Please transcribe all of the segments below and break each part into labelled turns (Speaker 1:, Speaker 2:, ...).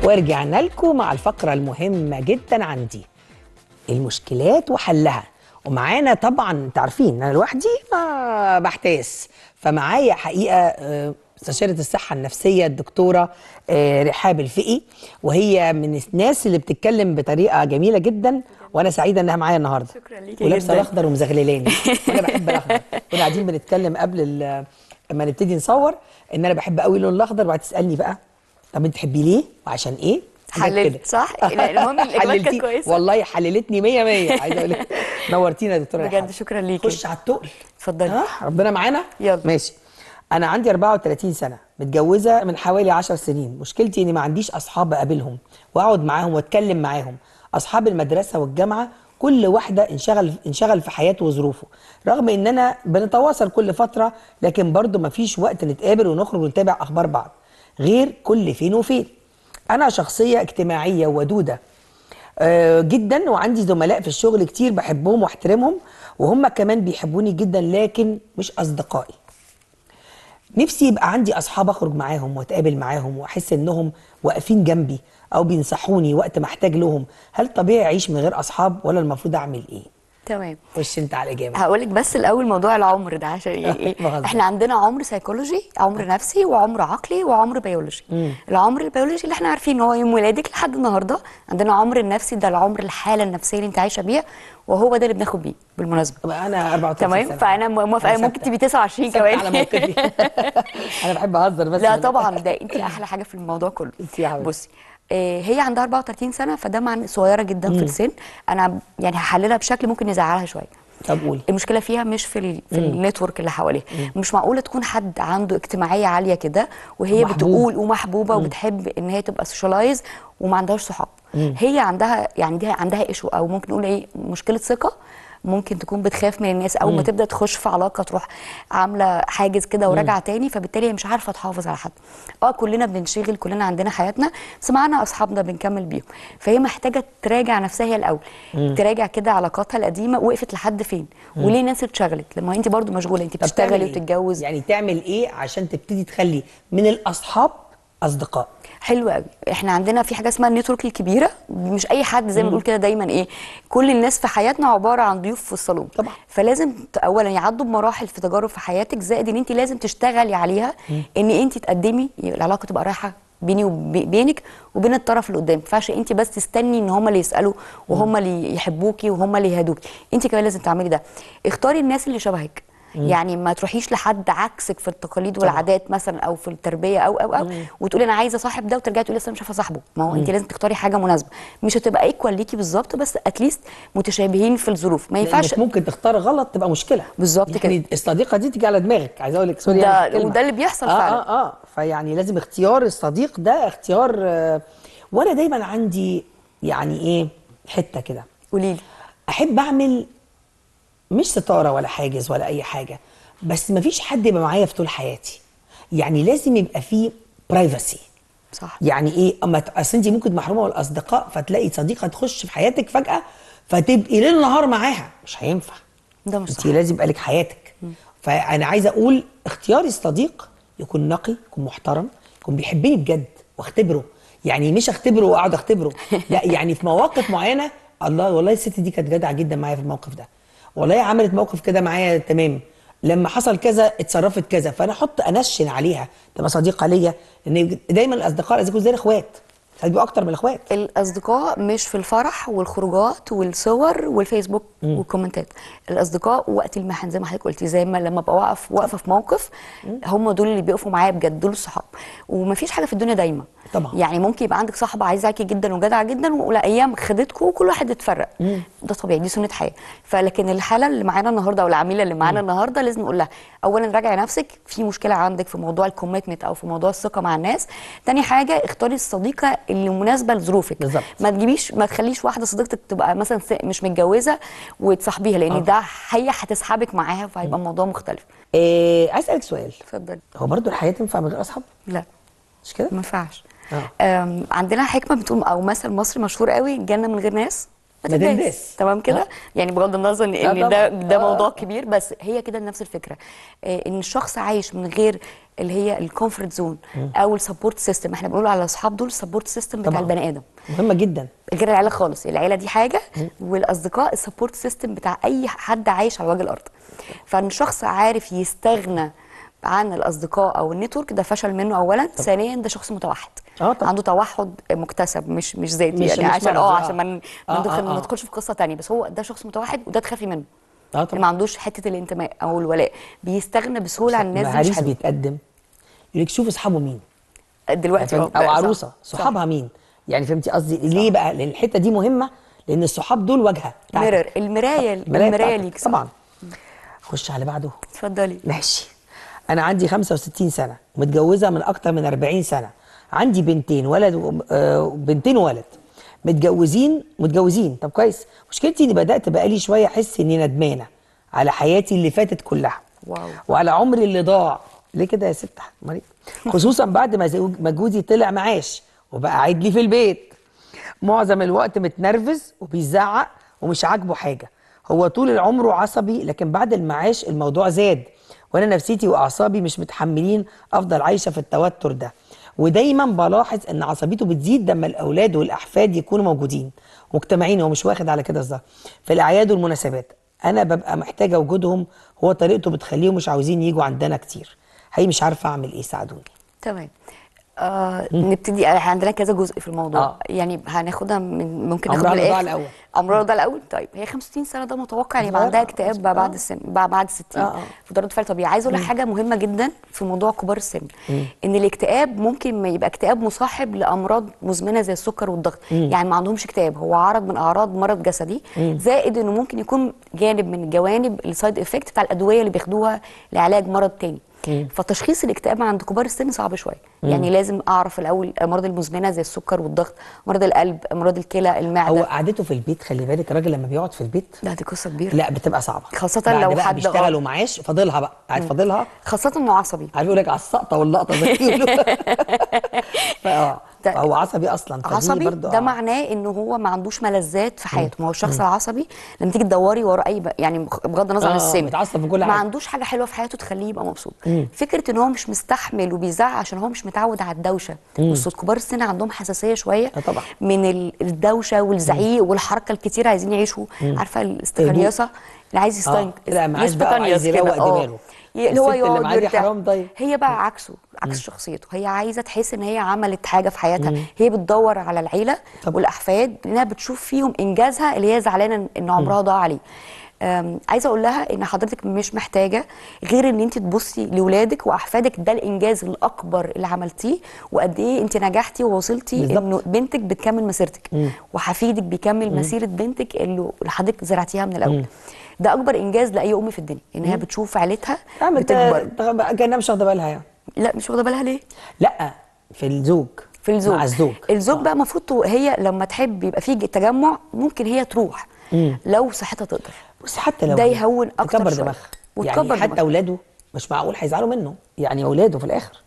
Speaker 1: ورجعنا لكم مع الفقرة المهمة جدا عندي المشكلات وحلها ومعانا طبعا انت عارفين انا لوحدي ما بحتاس فمعايا حقيقه آه، استشاره الصحه النفسيه الدكتوره آه، رحاب الفقي وهي من الناس اللي بتتكلم بطريقه جميله جدا وانا سعيده انها معايا النهارده
Speaker 2: شكرا ليكي
Speaker 1: ولابسه
Speaker 2: جداً.
Speaker 1: الاخضر ومزغللاني وانا بحب الاخضر كنا قاعدين بنتكلم قبل ال- لما نبتدي نصور ان انا بحب قوي اللون الاخضر وبعد تسالني بقى طب انت تحبيه ليه وعشان ايه حاجات
Speaker 2: حللت،
Speaker 1: كده.
Speaker 2: صح؟ لا، المهم الإجابات كانت
Speaker 1: حللتي-
Speaker 2: كويسة.
Speaker 1: والله حللتني 100 100 عايزه اقول لك نورتينا يا دكتوره
Speaker 2: بجد
Speaker 1: رحاب.
Speaker 2: شكرا ليكي.
Speaker 1: خش على التقل
Speaker 2: اتفضلي.
Speaker 1: ها ربنا معانا
Speaker 2: يلا.
Speaker 1: ماشي انا عندي 34 سنه متجوزه من حوالي 10 سنين مشكلتي اني ما عنديش اصحاب اقابلهم واقعد معاهم واتكلم معاهم اصحاب المدرسه والجامعه كل واحده انشغل انشغل في حياته وظروفه رغم اننا بنتواصل كل فتره لكن برضه ما فيش وقت نتقابل ونخرج ونتابع اخبار بعض غير كل فين وفين انا شخصيه اجتماعيه ودوده آه، جدا وعندي زملاء في الشغل كتير بحبهم واحترمهم وهم كمان بيحبوني جدا لكن مش اصدقائي نفسي يبقى عندي اصحاب اخرج معاهم واتقابل معاهم واحس انهم واقفين جنبي او بينصحوني وقت ما احتاج لهم هل طبيعي اعيش من غير اصحاب ولا المفروض اعمل ايه
Speaker 2: تمام
Speaker 1: خش انت على الاجابه
Speaker 2: هقول لك بس الاول موضوع العمر ده عشان ايه
Speaker 1: بهزر.
Speaker 2: احنا عندنا عمر سيكولوجي عمر نفسي وعمر عقلي وعمر بيولوجي العمر البيولوجي اللي احنا عارفين ان هو يوم ولادك لحد النهارده عندنا عمر النفسي ده العمر الحاله النفسيه اللي انت عايشه بيها وهو ده اللي بناخد بيه بالمناسبه
Speaker 1: طبعا انا 34
Speaker 2: تمام
Speaker 1: سنة.
Speaker 2: فانا موافقه
Speaker 1: أنا
Speaker 2: ممكن
Speaker 1: ثابتة.
Speaker 2: تبقي 29
Speaker 1: ثابتة
Speaker 2: كمان
Speaker 1: على موقفي انا بحب اهزر بس
Speaker 2: لا طبعا ده انت احلى حاجه في الموضوع كله
Speaker 1: انت يا حبيبتي.
Speaker 2: بصي آه، هي عندها 34 سنه فده معنى صغيره جدا في السن انا يعني هحللها بشكل ممكن يزعلها شويه
Speaker 1: طب قولي
Speaker 2: المشكله فيها مش في ال في النتورك اللي حواليها مش معقوله تكون حد عنده اجتماعيه عاليه كده وهي
Speaker 1: ومحبوب.
Speaker 2: بتقول ومحبوبه وبتحب ان هي تبقى سوشيالايز وما عندهاش صحاب هي عندها يعني دي عندها ايشو او ممكن نقول ايه مشكله ثقه ممكن تكون بتخاف من الناس اول ما تبدا تخش في علاقه تروح عامله حاجز كده وراجعه تاني فبالتالي هي مش عارفه تحافظ على حد اه كلنا بنشغل كلنا عندنا حياتنا بس معانا اصحابنا بنكمل بيهم فهي محتاجه تراجع نفسها هي الاول تراجع كده علاقاتها القديمه وقفت لحد فين وليه الناس اتشغلت لما انت برضو مشغوله انت
Speaker 1: طب تعمل
Speaker 2: بتشتغلي
Speaker 1: إيه؟
Speaker 2: وتتجوز
Speaker 1: يعني تعمل ايه عشان تبتدي تخلي من الاصحاب اصدقاء
Speaker 2: حلو قوي احنا عندنا في حاجه اسمها النتورك الكبيره مش اي حد زي ما بنقول كده دايما ايه كل الناس في حياتنا عباره عن ضيوف في الصالون
Speaker 1: طبعا.
Speaker 2: فلازم ت- اولا يعدوا بمراحل في تجارب في حياتك زائد ان انت لازم تشتغلي عليها ان انت تقدمي العلاقه تبقى رايحه بيني وبينك وبين الطرف اللي قدام ما ينفعش انت بس تستني ان هم اللي يسالوا وهم اللي يحبوكي وهم اللي يهدوكي انت كمان لازم تعملي ده اختاري الناس اللي شبهك يعني ما تروحيش لحد عكسك في التقاليد والعادات مثلا او في التربيه او او او وتقولي انا عايزه صاحب ده وترجعي تقولي لسه مش عارفه صاحبه ما هو انت لازم تختاري حاجه مناسبه مش هتبقى ايكوال ليكي بالظبط بس اتليست متشابهين في الظروف ما ينفعش
Speaker 1: لانك ممكن تختار غلط تبقى مشكله
Speaker 2: بالظبط
Speaker 1: يعني الصديقه دي تيجي على دماغك عايز اقول لك سوري
Speaker 2: ده-
Speaker 1: يعني في الكلمة.
Speaker 2: وده اللي بيحصل
Speaker 1: آه
Speaker 2: فعلا.
Speaker 1: اه اه فيعني لازم اختيار الصديق ده اختيار آه وانا دايما عندي يعني ايه حته كده
Speaker 2: قولي لي
Speaker 1: احب اعمل مش ستاره ولا حاجز ولا اي حاجه بس مفيش حد يبقى معايا في طول حياتي يعني لازم يبقى فيه برايفسي
Speaker 2: صح
Speaker 1: يعني ايه اما ت- اصل انت ممكن محرومه من الاصدقاء فتلاقي صديقه تخش في حياتك فجاه فتبقي ليل نهار معاها مش هينفع
Speaker 2: ده مش
Speaker 1: انت
Speaker 2: صح
Speaker 1: لازم يبقى لك حياتك فانا عايزه اقول اختياري الصديق يكون نقي يكون محترم يكون بيحبني بجد واختبره يعني مش اختبره واقعد اختبره لا يعني في مواقف معينه الله والله الست دي كانت جدعه جدا معايا في الموقف ده والله عملت موقف كده معايا تمام لما حصل كذا اتصرفت كذا فانا احط انشن عليها تبقى صديقه ليا لان دايما الاصدقاء لازم يكونوا زي الاخوات ساعات بيبقوا اكتر من الاخوات
Speaker 2: الاصدقاء مش في الفرح والخروجات والصور والفيسبوك والكومنتات الاصدقاء وقت المحن زي ما حضرتك قلتي زي ما لما ابقى واقف واقفه في موقف هم دول اللي بيقفوا معايا بجد دول الصحاب ومفيش حاجه في الدنيا دايما
Speaker 1: طبعا.
Speaker 2: يعني ممكن يبقى عندك صاحبه عايزاكي جدا وجدعه جدا ولا ايام خدتكم وكل واحد اتفرق ده طبيعي دي سنه حياه فلكن الحاله اللي معانا النهارده او العميله اللي معانا النهارده لازم نقول لها اولا راجعي نفسك في مشكله عندك في موضوع الكوميتمنت او في موضوع الثقه مع الناس تاني حاجه اختاري الصديقه اللي مناسبه لظروفك
Speaker 1: بالظبط.
Speaker 2: ما تجيبيش ما تخليش واحده صديقتك تبقى مثلا س- مش متجوزه وتصاحبيها لان
Speaker 1: آه.
Speaker 2: ده هي هتسحبك معاها فهيبقى الموضوع مختلف
Speaker 1: إيه عايز اسالك سؤال
Speaker 2: اتفضلي
Speaker 1: هو برضو الحياه تنفع من غير اصحاب
Speaker 2: لا
Speaker 1: مش كده
Speaker 2: ما ينفعش
Speaker 1: آه.
Speaker 2: أم، عندنا حكمه بتقول او مثل مصري مشهور قوي الجنه من غير ناس
Speaker 1: ما
Speaker 2: تداس.
Speaker 1: تداس.
Speaker 2: تمام كده
Speaker 1: آه.
Speaker 2: يعني بغض النظر ان
Speaker 1: لا
Speaker 2: إن ده
Speaker 1: طبعاً.
Speaker 2: ده
Speaker 1: آه.
Speaker 2: موضوع كبير بس هي كده نفس الفكره آه، ان الشخص عايش من غير اللي هي الكومفورت زون او السبورت سيستم احنا بنقول على الاصحاب دول السبورت سيستم بتاع
Speaker 1: طبعاً.
Speaker 2: البني ادم
Speaker 1: مهمه جدا
Speaker 2: غير العيله خالص العيله دي حاجه والاصدقاء السبورت سيستم بتاع اي حد عايش على وجه الارض فان شخص عارف يستغنى عن الاصدقاء او النتورك ده فشل منه اولا ثانيا ده شخص متوحد
Speaker 1: آه طبعاً.
Speaker 2: عنده توحد مكتسب مش مش ذاتي
Speaker 1: مش-
Speaker 2: يعني
Speaker 1: مش
Speaker 2: عشان
Speaker 1: مرض،
Speaker 2: اه
Speaker 1: آه.
Speaker 2: عشان ما ن-
Speaker 1: آه،
Speaker 2: ما ندخل-
Speaker 1: آه،
Speaker 2: ما
Speaker 1: آه.
Speaker 2: ندخلش في قصه تانية بس هو ده شخص متوحد وده تخافي منه
Speaker 1: اه
Speaker 2: اللي
Speaker 1: طبعا
Speaker 2: ما عندوش حته الانتماء او الولاء بيستغنى بسهوله عن الناس دي مش
Speaker 1: عريس
Speaker 2: حلو
Speaker 1: بيتقدم يقول لك شوف اصحابه مين
Speaker 2: دلوقتي
Speaker 1: فهمت؟
Speaker 2: اه
Speaker 1: او
Speaker 2: بقى صح.
Speaker 1: عروسه
Speaker 2: صح.
Speaker 1: صحابها مين يعني فهمتي قصدي ليه بقى لان الحته دي مهمه لان الصحاب دول واجهه بتاعتك.
Speaker 2: ميرور المرايه
Speaker 1: المرايه
Speaker 2: المرايه
Speaker 1: بتاعتك.
Speaker 2: ليك صح.
Speaker 1: طبعا خش على بعده
Speaker 2: اتفضلي
Speaker 1: ماشي انا عندي 65 سنه متجوزه من اكتر من 40 سنه عندي بنتين ولد و... آه بنتين وولد متجوزين متجوزين طب كويس مشكلتي اني بدات بقالي شويه احس اني ندمانه على حياتي اللي فاتت كلها
Speaker 2: واو.
Speaker 1: وعلى عمري اللي ضاع ليه كده يا ست مريم خصوصا بعد ما زوج- ما جوزي طلع معاش وبقى قاعد لي في البيت معظم الوقت متنرفز وبيزعق ومش عاجبه حاجه هو طول العمر عصبي لكن بعد المعاش الموضوع زاد وانا نفسيتي واعصابي مش متحملين افضل عايشه في التوتر ده ودايما بلاحظ ان عصبيته بتزيد لما الاولاد والاحفاد يكونوا موجودين مجتمعين هو مش واخد على كده الظهر في الاعياد والمناسبات انا ببقى محتاجه وجودهم هو طريقته بتخليهم مش عاوزين يجوا عندنا كتير هي مش عارفه اعمل ايه ساعدوني
Speaker 2: تمام آه نبتدي احنا عندنا كذا جزء في الموضوع
Speaker 1: آه.
Speaker 2: يعني هناخدها من ممكن
Speaker 1: عمرها
Speaker 2: ناخد من
Speaker 1: الرضاعة
Speaker 2: الآخر.
Speaker 1: الأول.
Speaker 2: عمرها الرضاعة الاول طيب هي 65 سنه ده متوقع يعني يبقى
Speaker 1: صغيرة.
Speaker 2: عندها اكتئاب بقى بعد
Speaker 1: آه.
Speaker 2: السن بعد بعد 60
Speaker 1: آه، آه.
Speaker 2: في ضرورة فعل طبيعي عايزه اقول لك حاجه مهمه جدا في موضوع كبار السن ان الاكتئاب ممكن ما يبقى اكتئاب مصاحب لامراض مزمنه زي السكر والضغط يعني ما عندهمش اكتئاب هو عرض من اعراض مرض جسدي زائد انه ممكن يكون جانب من جوانب السايد افكت بتاع الادويه اللي بياخدوها لعلاج مرض تاني فتشخيص الاكتئاب عند كبار السن صعب شويه يعني لازم اعرف الاول الامراض المزمنه زي السكر والضغط امراض القلب امراض الكلى
Speaker 1: هو
Speaker 2: المعده
Speaker 1: قعدته في البيت خلي بالك الراجل لما بيقعد في البيت
Speaker 2: لا دي قصه كبيره
Speaker 1: لا بتبقى صعبه
Speaker 2: خاصة
Speaker 1: بعد
Speaker 2: لو
Speaker 1: بقى
Speaker 2: حد-
Speaker 1: بيشتغل
Speaker 2: آه.
Speaker 1: ومعاش فاضلها بقى قاعد فاضلها
Speaker 2: خاصه انه عصبي
Speaker 1: عارف يقول لك على السقطه واللقطه زي ما بيقولوا فاه
Speaker 2: ده-
Speaker 1: فهو عصبي اصلا فدي
Speaker 2: عصبي
Speaker 1: برضو
Speaker 2: ده
Speaker 1: آه.
Speaker 2: معناه انه هو ما عندوش ملذات في حياته ما هو الشخص العصبي لما تيجي تدوري ورا اي ب... يعني بغض النظر عن
Speaker 1: آه،
Speaker 2: السن
Speaker 1: متعصب في كل
Speaker 2: ما
Speaker 1: حاجة.
Speaker 2: عندوش حاجه حلوه في حياته تخليه يبقى مبسوط فكره ان هو مش مستحمل وبيزعق عشان هو مش متعود على الدوشه بصوا كبار السن عندهم حساسيه شويه
Speaker 1: آه، طبعا.
Speaker 2: من ال- الدوشه والزعيق والحركه الكتير عايزين يعيشوا عارفه الاستقنيصه اللي عايز يستنق
Speaker 1: لا، معاش بقى وعايز
Speaker 2: يستقنيص
Speaker 1: يروق
Speaker 2: كده، آه.
Speaker 1: دماغه.
Speaker 2: اللي هو
Speaker 1: الست اللي
Speaker 2: يقعد
Speaker 1: معاه دي
Speaker 2: يرتاح.
Speaker 1: حرام طيب.
Speaker 2: هي بقى عكسه عكس شخصيته هي عايزه تحس ان هي عملت حاجه في حياتها هي بتدور على العيله
Speaker 1: طب.
Speaker 2: والاحفاد لانها بتشوف فيهم انجازها اللي هي زعلانه ان عمرها ضاع عليه أم، عايزه اقول لها ان حضرتك مش محتاجه غير ان انت تبصي لاولادك واحفادك ده الانجاز الاكبر اللي عملتيه وقد ايه انت نجحتي ووصلتي
Speaker 1: بالظبط.
Speaker 2: انه بنتك بتكمل مسيرتك وحفيدك بيكمل مسيره بنتك اللي حضرتك زرعتيها من الاول ده اكبر انجاز لاي ام في الدنيا ان هي بتشوف عيلتها
Speaker 1: عم
Speaker 2: بتكبر
Speaker 1: كانها مش واخده بالها يعني
Speaker 2: لا مش واخده بالها ليه
Speaker 1: لا في الزوج
Speaker 2: في الزوج
Speaker 1: مع الزوج
Speaker 2: الزوج بقى المفروض تو- هي لما تحب يبقى في تجمع ممكن هي تروح لو صحتها تقدر
Speaker 1: بص حتى لو
Speaker 2: ده يهون أكتر
Speaker 1: تكبر
Speaker 2: شوية.
Speaker 1: دماغها
Speaker 2: وتكبر
Speaker 1: يعني حتى
Speaker 2: دماغها.
Speaker 1: اولاده مش معقول هيزعلوا منه يعني اولاده في الاخر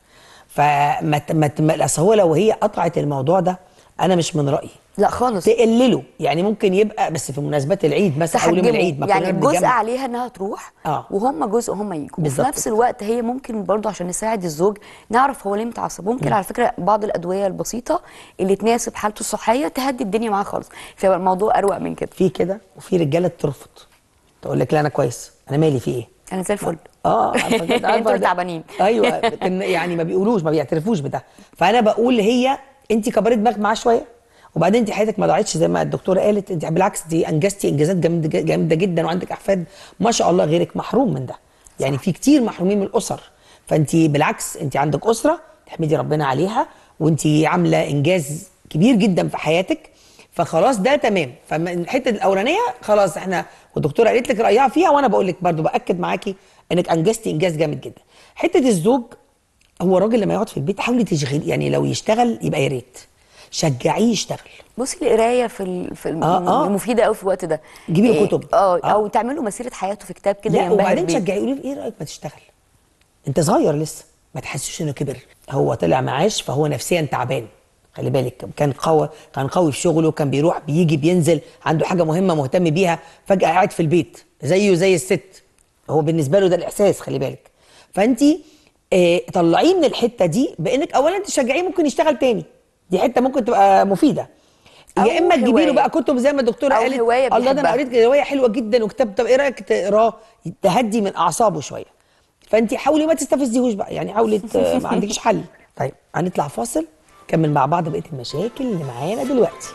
Speaker 1: فما ت- ما ت- ما- اصل هو لو هي قطعت الموضوع ده انا مش من رايي
Speaker 2: لا خالص
Speaker 1: تقلله يعني ممكن يبقى بس في مناسبات العيد مثلا او يوم
Speaker 2: تحجمه
Speaker 1: العيد ما
Speaker 2: يعني
Speaker 1: كلنا
Speaker 2: الجزء
Speaker 1: بنتجمع.
Speaker 2: عليها انها تروح
Speaker 1: آه.
Speaker 2: وهم جزء هم يجوا وفي
Speaker 1: بالظبط
Speaker 2: نفس الوقت هي ممكن برضو عشان نساعد الزوج نعرف هو ليه متعصب ممكن على فكره بعض الادويه البسيطه اللي تناسب حالته الصحيه تهدي الدنيا معاه خالص فيبقى الموضوع اروق من كده
Speaker 1: في كده وفي رجاله ترفض تقول لك لا انا كويس انا مالي في ايه
Speaker 2: انا زي الفل
Speaker 1: اه عارفة كده، عارفة
Speaker 2: انتوا اللي
Speaker 1: ده.
Speaker 2: تعبانين
Speaker 1: ايوه لكن يعني ما بيقولوش ما بيعترفوش بده فانا بقول هي انت كبري دماغك معاه شويه وبعدين انت حياتك ما ضاعتش زي ما الدكتوره قالت انت بالعكس دي انجزتي انجازات جامده جامده جدا وعندك احفاد ما شاء الله غيرك محروم من ده يعني في كتير محرومين من الاسر فانت بالعكس انت عندك اسره تحمدي ربنا عليها وانت عامله انجاز كبير جدا في حياتك فخلاص ده تمام فالحته الاولانيه خلاص احنا والدكتوره قالت لك رايها فيها وانا بقول لك برضو باكد معاكي انك انجزتي انجاز جامد جدا حته الزوج هو الراجل لما يقعد في البيت حاولي تشغلي يعني لو يشتغل يبقى يا ريت شجعيه يشتغل
Speaker 2: بصي القرايه في ال... في الم...
Speaker 1: آه، آه.
Speaker 2: مفيده قوي في الوقت ده
Speaker 1: جيبي له
Speaker 2: إيه،
Speaker 1: كتب.
Speaker 2: اه
Speaker 1: آه.
Speaker 2: او تعملوا مسيره حياته في كتاب كده
Speaker 1: لا
Speaker 2: ينبهر
Speaker 1: وبعدين
Speaker 2: بيه.
Speaker 1: شجعيه قولي له ايه رايك ما تشتغل انت صغير لسه ما تحسسوش انه كبر هو طلع معاش فهو نفسيا تعبان خلي بالك كان قوي كان قوي في شغله كان بيروح بيجي بينزل عنده حاجه مهمه مهتم بيها فجاه قاعد في البيت زيه زي الست هو بالنسبه له ده الاحساس خلي بالك فانت اه طلعيه من الحته دي بانك اولا تشجعيه ممكن يشتغل تاني دي حته ممكن تبقى مفيده
Speaker 2: أو
Speaker 1: يا اما تجيبي له
Speaker 2: هواية.
Speaker 1: بقى كتب زي ما الدكتوره
Speaker 2: أو
Speaker 1: قالت
Speaker 2: هواية
Speaker 1: الله ده انا
Speaker 2: بيحبها.
Speaker 1: قريت روايه حلوه جدا وكتاب طب ايه رايك تقراه تهدي من اعصابه شويه فانت حاولي ما تستفزيهوش بقى يعني حاولي ت- ما عندكش حل طيب هنطلع فاصل نكمل مع بعض بقيه المشاكل اللي معانا دلوقتي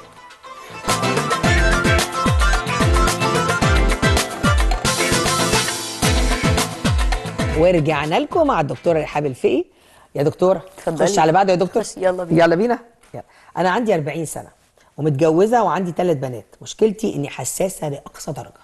Speaker 1: ورجعنا لكم مع الدكتوره رحاب الفقي يا دكتوره
Speaker 2: اتفضلي.
Speaker 1: خش على بعض يا دكتور
Speaker 2: خش، يلا بينا.
Speaker 1: يلا بينا يلا. انا عندي 40 سنه ومتجوزه وعندي ثلاث بنات مشكلتي اني حساسه لاقصى درجه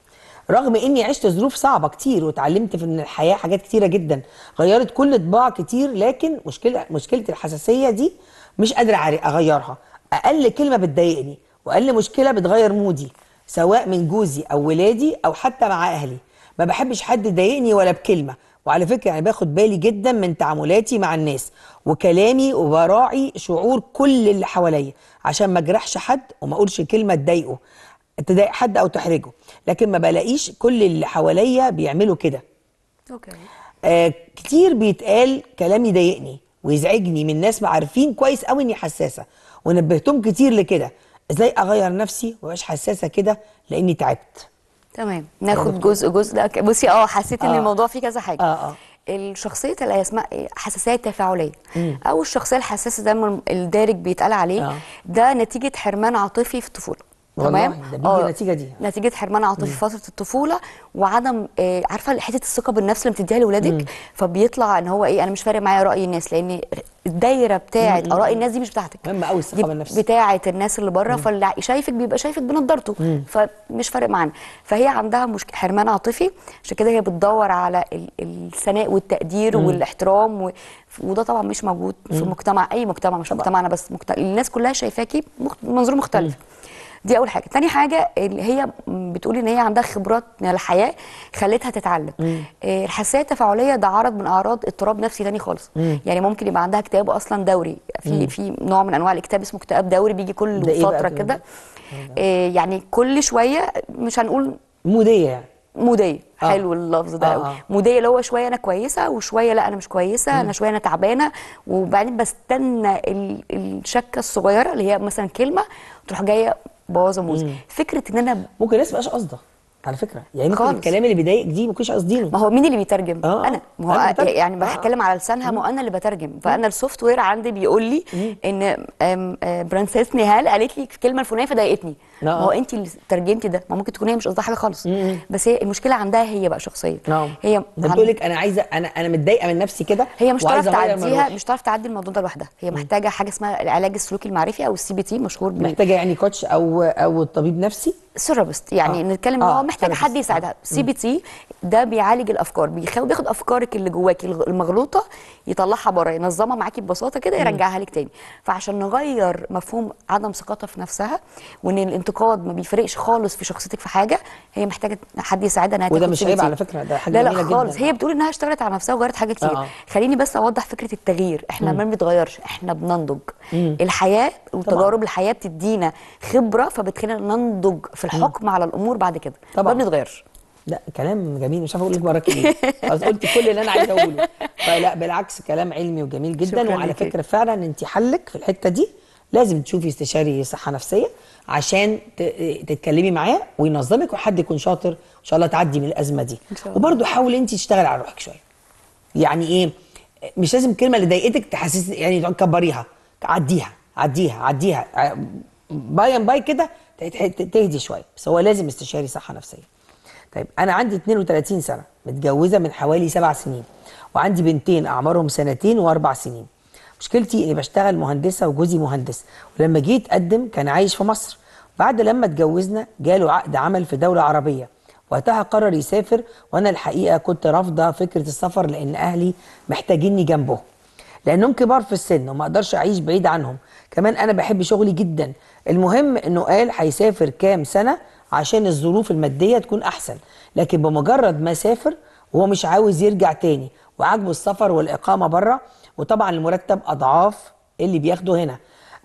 Speaker 1: رغم اني عشت ظروف صعبه كتير واتعلمت في من الحياه حاجات كتيره جدا غيرت كل طباع كتير لكن مشكله مشكله الحساسيه دي مش قادره أعرف اغيرها اقل كلمه بتضايقني واقل مشكله بتغير مودي سواء من جوزي او ولادي او حتى مع اهلي ما بحبش حد يضايقني ولا بكلمه وعلى فكره انا باخد بالي جدا من تعاملاتي مع الناس وكلامي وبراعي شعور كل اللي حواليا عشان ما اجرحش حد وما اقولش كلمه تضايقه تضايق حد او تحرجه لكن ما بلاقيش كل اللي حواليا بيعملوا كده
Speaker 2: اوكي
Speaker 1: آه كتير بيتقال كلام يضايقني ويزعجني من ناس عارفين كويس قوي اني حساسه ونبهتهم كتير لكده ازاي اغير نفسي ومبقاش حساسه كده لاني تعبت
Speaker 2: تمام ناخد جزء جزء لا، بصي اه حسيت ان
Speaker 1: آه.
Speaker 2: الموضوع فيه كذا حاجه
Speaker 1: آه، آه.
Speaker 2: الشخصيه اللي هي اسمها إيه؟ حساسيه تفاعليه او الشخصيه الحساسه زي ما الدارج بيتقال عليه
Speaker 1: آه.
Speaker 2: ده نتيجه حرمان عاطفي في الطفوله
Speaker 1: والله،
Speaker 2: تمام
Speaker 1: ده بيجي
Speaker 2: آه،
Speaker 1: نتيجة دي.
Speaker 2: نتيجه حرمان عاطفي في فتره الطفوله وعدم آه عارفه حته الثقه بالنفس اللي بتديها لاولادك فبيطلع ان هو ايه انا مش فارق معايا راي الناس لان الدايره بتاعه اراء الناس دي مش بتاعتك
Speaker 1: مهم قوي الثقة
Speaker 2: دي
Speaker 1: بالنفس.
Speaker 2: بتاعه الناس اللي بره فاللي شايفك بيبقى شايفك بنضارته فمش فارق معانا فهي عندها مشكله حرمان عاطفي عشان كده هي بتدور على ال- الثناء والتقدير والاحترام و... وده طبعا مش موجود في مجتمع اي مجتمع مش مجتمعنا بس مجت... الناس كلها شايفاكي مخ... منظور مختلف دي اول حاجه تاني حاجه اللي هي بتقول ان هي عندها خبرات من الحياه خلتها تتعلم آه، الحساسيه التفاعليه ده عرض من اعراض اضطراب نفسي تاني خالص يعني ممكن يبقى عندها اكتئاب اصلا دوري في في نوع من انواع الاكتئاب اسمه اكتئاب دوري بيجي كل
Speaker 1: ده إيه بقى
Speaker 2: فتره
Speaker 1: كده؟
Speaker 2: كده آه، يعني كل شويه مش هنقول
Speaker 1: موديه يعني
Speaker 2: موديه
Speaker 1: آه.
Speaker 2: حلو اللفظ ده
Speaker 1: آه،
Speaker 2: قوي
Speaker 1: آه.
Speaker 2: موديه اللي هو شويه انا كويسه وشويه لا انا مش كويسه انا شويه انا تعبانه وبعدين بستنى ال- الشكه الصغيره اللي هي مثلا كلمه تروح جايه بوظه موز فكره ان انا
Speaker 1: ممكن الناس مبقاش قصدها على فكره يعني ممكن
Speaker 2: خالص.
Speaker 1: الكلام اللي بيضايقك دي ما يكونش قصدينه
Speaker 2: ما هو مين اللي بيترجم؟
Speaker 1: آه،
Speaker 2: انا ما
Speaker 1: أنا
Speaker 2: هو
Speaker 1: بترجم.
Speaker 2: يعني
Speaker 1: آه.
Speaker 2: بتكلم على لسانها ما هو انا اللي بترجم فانا السوفت وير عندي بيقول لي ان آم، آه، برنسيس نهال قالت لي الكلمه الفلانيه فضايقتني
Speaker 1: آه.
Speaker 2: ما هو انت اللي ترجمتي ده ما ممكن تكون هي مش قصدها حاجه خالص بس هي المشكله عندها هي بقى شخصيه
Speaker 1: نعم
Speaker 2: هي
Speaker 1: ده
Speaker 2: عن-
Speaker 1: بتقول لك انا عايزه انا انا متضايقه من نفسي كده
Speaker 2: هي مش هتعرف
Speaker 1: وعايزة أغير من
Speaker 2: تعديها
Speaker 1: روحي.
Speaker 2: مش هتعرف تعدي الموضوع ده لوحدها هي محتاجه حاجه اسمها العلاج السلوكي المعرفي او السي بي تي مشهور بال-
Speaker 1: محتاجه يعني كوتش او او طبيب نفسي
Speaker 2: ثيرابيست يعني
Speaker 1: آه.
Speaker 2: آه. نتكلم ان
Speaker 1: آه،
Speaker 2: هو محتاج
Speaker 1: therapist.
Speaker 2: حد يساعدها سي بي تي ده بيعالج الافكار بيخاف بياخد افكارك اللي جواكي الغ- المغلوطه يطلعها بره ينظمها معاكي ببساطه كده يرجعها لك تاني فعشان نغير مفهوم عدم ثقتها في نفسها وان الانتقاد ما بيفرقش خالص في شخصيتك في حاجه هي محتاجه حد يساعدها انها
Speaker 1: وده
Speaker 2: تاخد
Speaker 1: مش
Speaker 2: CBT.
Speaker 1: عيب على فكرة، ده حاجة
Speaker 2: لا لا
Speaker 1: جميلة جداً.
Speaker 2: خالص هي بتقول انها اشتغلت على نفسها وغيرت حاجه كتير
Speaker 1: آه.
Speaker 2: خليني بس اوضح فكره التغيير احنا ما بنتغيرش احنا بننضج الحياه وتجارب الحياه بتدينا خبره فبتخلينا ننضج في الحكم على الامور بعد كده
Speaker 1: طبعاً.
Speaker 2: ما بنتغيرش
Speaker 1: لا كلام جميل مش عارفه اقول لك بارك ايه خلاص قلت كل اللي انا عايزه اقوله فلا بالعكس كلام علمي وجميل جدا
Speaker 2: شكراً
Speaker 1: وعلى
Speaker 2: ليكي.
Speaker 1: فكره فعلا انت حلك في الحته دي لازم تشوفي استشاري صحه نفسيه عشان ت- تتكلمي معاه وينظمك وحد يكون شاطر ان شاء الله تعدي من الازمه دي
Speaker 2: إن شاء الله.
Speaker 1: وبرده حاولي انت تشتغلي على روحك شويه يعني ايه مش لازم الكلمه اللي ضايقتك تحسس يعني تكبريها عديها عديها عديها ع- باي ان باي كده ت- ت- تهدي شويه بس هو لازم استشاري صحه نفسيه طيب انا عندي 32 سنه متجوزه من حوالي سبع سنين وعندي بنتين اعمارهم سنتين واربع سنين مشكلتي اني بشتغل مهندسه وجوزي مهندس ولما جيت اتقدم كان عايش في مصر بعد لما اتجوزنا جاله عقد عمل في دوله عربيه وقتها قرر يسافر وانا الحقيقه كنت رافضه فكره السفر لان اهلي محتاجيني جنبهم لانهم كبار في السن وما اقدرش اعيش بعيد عنهم كمان انا بحب شغلي جدا المهم انه قال هيسافر كام سنه عشان الظروف الماديه تكون احسن لكن بمجرد ما سافر وهو مش عاوز يرجع تاني وعاجبه السفر والاقامه بره وطبعا المرتب اضعاف اللي بياخده هنا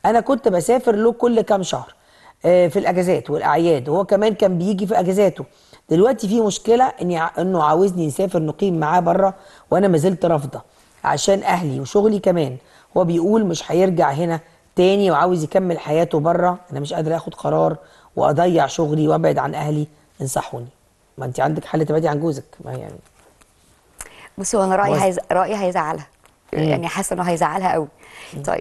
Speaker 1: انا كنت بسافر له كل كام شهر آه، في الاجازات والاعياد وهو كمان كان بيجي في اجازاته دلوقتي في مشكله اني ع- انه عاوزني نسافر نقيم معاه بره وانا ما زلت رافضه عشان اهلي وشغلي كمان هو بيقول مش هيرجع هنا تاني وعاوز يكمل حياته بره انا مش قادر اخد قرار واضيع شغلي وابعد عن اهلي انصحوني ما انت عندك حل تبعدي عن جوزك ما يعني
Speaker 2: بصي هو انا رايي
Speaker 1: وز-
Speaker 2: هيز... رايي هيزعلها يعني حاسه انه هيزعلها قوي طيب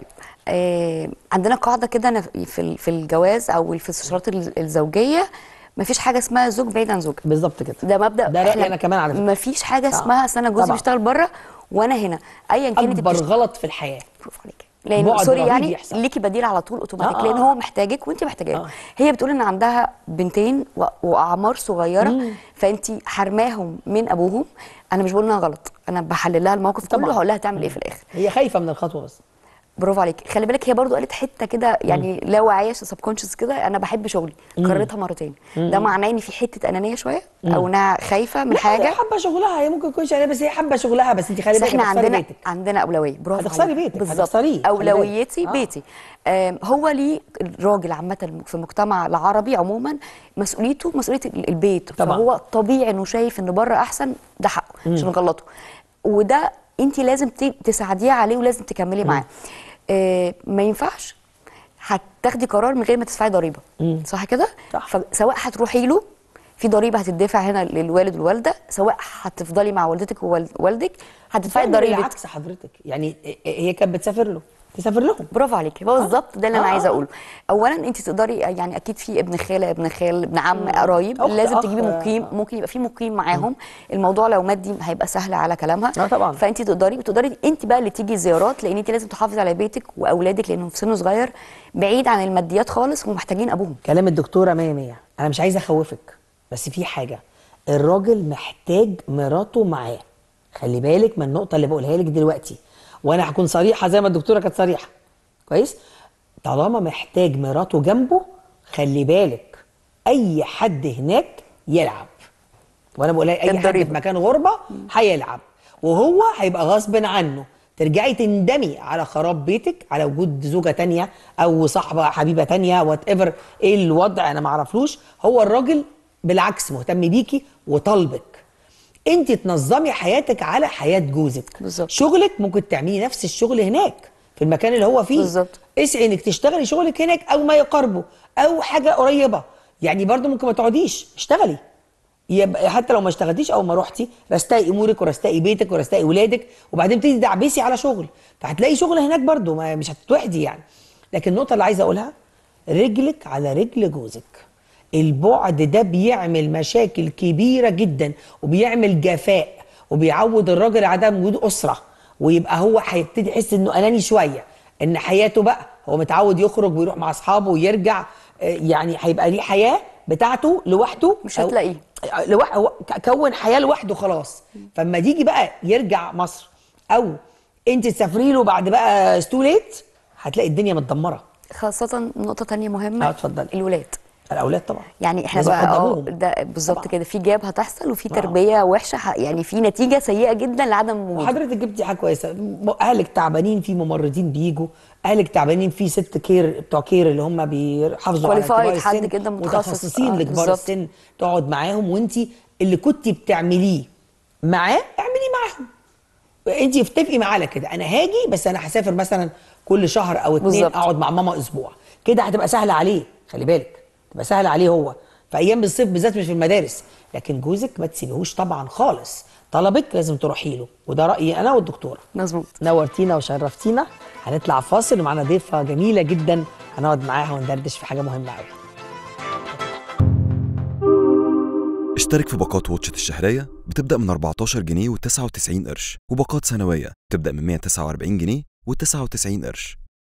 Speaker 2: آه عندنا قاعده كده أنا في ال- في الجواز او في الاستشارات ال- الزوجيه مفيش حاجه اسمها زوج بعيد عن زوجه
Speaker 1: بالظبط كده
Speaker 2: ده مبدا
Speaker 1: ده رأيي
Speaker 2: إحنا
Speaker 1: أنا كمان على فكرة.
Speaker 2: مفيش حاجه
Speaker 1: آه.
Speaker 2: اسمها أصل انا جوزي
Speaker 1: طبعاً.
Speaker 2: بيشتغل بره وانا هنا ايا كانت
Speaker 1: اكبر
Speaker 2: بتشت-
Speaker 1: غلط في الحياه
Speaker 2: برافو عليك لان
Speaker 1: بعد
Speaker 2: سوري
Speaker 1: رهيب
Speaker 2: يعني
Speaker 1: يحصل.
Speaker 2: ليكي بديل على طول اوتوماتيك
Speaker 1: آه، آه،
Speaker 2: لان
Speaker 1: آه.
Speaker 2: هو محتاجك وانت محتاجاه
Speaker 1: آه.
Speaker 2: هي بتقول ان عندها بنتين و- واعمار صغيره فانت حرماهم من ابوهم انا مش بقول انها غلط انا بحلل لها الموقف كله
Speaker 1: طبعاً.
Speaker 2: وهقول لها تعمل ايه في الاخر
Speaker 1: هي خايفه من الخطوه بس
Speaker 2: برافو عليك خلي بالك هي برضو قالت حته كده يعني لا واعيه سبكونشس كده انا بحب شغلي كررتها مرتين ده معناه ان في حته انانيه شويه او انها خايفه من
Speaker 1: لا، هي
Speaker 2: حاجه
Speaker 1: حابه شغلها هي ممكن تكون شغاله بس هي حابه شغلها بس انت خلي
Speaker 2: بس
Speaker 1: بالك
Speaker 2: احنا
Speaker 1: هتخسري
Speaker 2: عندنا
Speaker 1: بيتك
Speaker 2: عندنا اولويه برافو
Speaker 1: هتخسري
Speaker 2: عليك.
Speaker 1: بيتك،
Speaker 2: بالظبط
Speaker 1: هتخسريه، خلي بالك.
Speaker 2: اولويتي
Speaker 1: آه.
Speaker 2: بيتي آم، هو ليه الراجل عامه في المجتمع العربي عموما مسؤوليته مسؤوليه ال- البيت
Speaker 1: طبعاً.
Speaker 2: فهو طبيعي انه شايف ان بره احسن ده حقه مش نغلطه وده انت لازم ت- تساعديه عليه ولازم تكملي معاه آه، ما ينفعش هتاخدي قرار من غير ما تدفعي ضريبه صح كده
Speaker 1: صح.
Speaker 2: فسواء هتروحي له في ضريبه هتدفع هنا للوالد والوالده سواء هتفضلي مع والدتك ووالدك هتدفعي ضريبه
Speaker 1: بالعكس حضرتك يعني هي كانت بتسافر له تسافر لهم
Speaker 2: برافو عليكي هو بالظبط ده اللي انا
Speaker 1: آه،
Speaker 2: عايزه
Speaker 1: آه.
Speaker 2: اقوله اولا انت تقدري يعني اكيد في ابن خاله ابن خال ابن عم قرايب
Speaker 1: أخت،
Speaker 2: لازم
Speaker 1: أخ،
Speaker 2: تجيبي
Speaker 1: آه.
Speaker 2: مقيم ممكن يبقى في مقيم معاهم الموضوع لو مادي هيبقى سهل على كلامها
Speaker 1: آه، طبعاً.
Speaker 2: فانت تقدري وتقدري انت بقى اللي تيجي زيارات لان انت لازم تحافظي على بيتك واولادك لانهم في سن صغير بعيد عن الماديات خالص ومحتاجين ابوهم
Speaker 1: كلام الدكتوره مية مية انا مش عايز اخوفك بس في حاجه الراجل محتاج مراته معاه خلي بالك من النقطه اللي بقولها لك دلوقتي وانا هكون صريحه زي ما الدكتوره كانت صريحه كويس طالما محتاج مراته جنبه خلي بالك اي حد هناك يلعب وانا بقول لها اي حد
Speaker 2: الضريبة.
Speaker 1: في مكان غربه هيلعب وهو هيبقى غصب عنه ترجعي تندمي على خراب بيتك على وجود زوجه تانية او صاحبه حبيبه تانية وات ايفر ايه الوضع انا ما اعرفلوش هو الراجل بالعكس مهتم بيكي وطالبك انت تنظمي حياتك على حياه جوزك
Speaker 2: بالظبط.
Speaker 1: شغلك ممكن تعملي نفس الشغل هناك في المكان اللي هو فيه
Speaker 2: بالظبط.
Speaker 1: اسعي انك تشتغلي شغلك هناك او ما يقاربه او حاجه قريبه يعني برضو ممكن ما تقعديش اشتغلي يبقى حتى لو ما اشتغلتيش او ما رحتي رستقي امورك ورستقي بيتك ورستقي ولادك وبعدين تبتدي تدعبسي على شغل فهتلاقي شغل هناك برضو ما مش هتتوحدي يعني لكن النقطه اللي عايزه اقولها رجلك على رجل جوزك البعد ده بيعمل مشاكل كبيره جدا وبيعمل جفاء وبيعود الراجل على عدم وجود اسره ويبقى هو هيبتدي يحس انه اناني شويه ان حياته بقى هو متعود يخرج ويروح مع اصحابه ويرجع آه، يعني هيبقى ليه حياه بتاعته لوحده
Speaker 2: مش
Speaker 1: أو-
Speaker 2: هتلاقيه.
Speaker 1: لوح... هو ك- كون حياه لوحده خلاص فاما تيجي بقى يرجع مصر او انت تسافري له بعد بقى ستوليت هتلاقي الدنيا متدمره
Speaker 2: خاصه نقطه تانية مهمه
Speaker 1: آه، اتفضلي.
Speaker 2: الولاد
Speaker 1: الاولاد طبعا
Speaker 2: يعني احنا
Speaker 1: لازم
Speaker 2: بقى اه
Speaker 1: يقدموهم.
Speaker 2: ده بالظبط
Speaker 1: طبعاً.
Speaker 2: كده في جاب هتحصل وفي
Speaker 1: آه.
Speaker 2: تربيه وحشه ح- يعني في نتيجه سيئه جدا لعدم وجود
Speaker 1: وحضرتك جبتي حاجه كويسه م- اهلك تعبانين في ممرضين بيجوا اهلك تعبانين في ست كير بتوع كير اللي هم بيحافظوا على
Speaker 2: Qualified،
Speaker 1: كبار
Speaker 2: حد
Speaker 1: السن
Speaker 2: كده متخصص.
Speaker 1: متخصصين
Speaker 2: آه،
Speaker 1: لكبار
Speaker 2: بالظبط.
Speaker 1: السن تقعد معاهم وانت اللي كنت بتعمليه معاه اعملي معاهم انت اتفقي معاه على كده انا هاجي بس انا هسافر مثلا كل شهر او اتنين
Speaker 2: بالظبط.
Speaker 1: اقعد مع ماما اسبوع كده هتبقى سهله عليه خلي بالك تبقى سهله عليه هو في ايام الصيف بالذات مش في المدارس لكن جوزك ما تسيبيهوش طبعا خالص طلبك لازم تروحي له وده رايي انا والدكتوره
Speaker 2: مظبوط
Speaker 1: نورتينا وشرفتينا هنطلع فاصل ومعانا ضيفه جميله جدا هنقعد معاها وندردش في حاجه مهمه قوي
Speaker 3: اشترك في باقات واتشت الشهرية بتبدأ من 14 جنيه و99 قرش وباقات سنوية تبدأ من 149 جنيه و99 قرش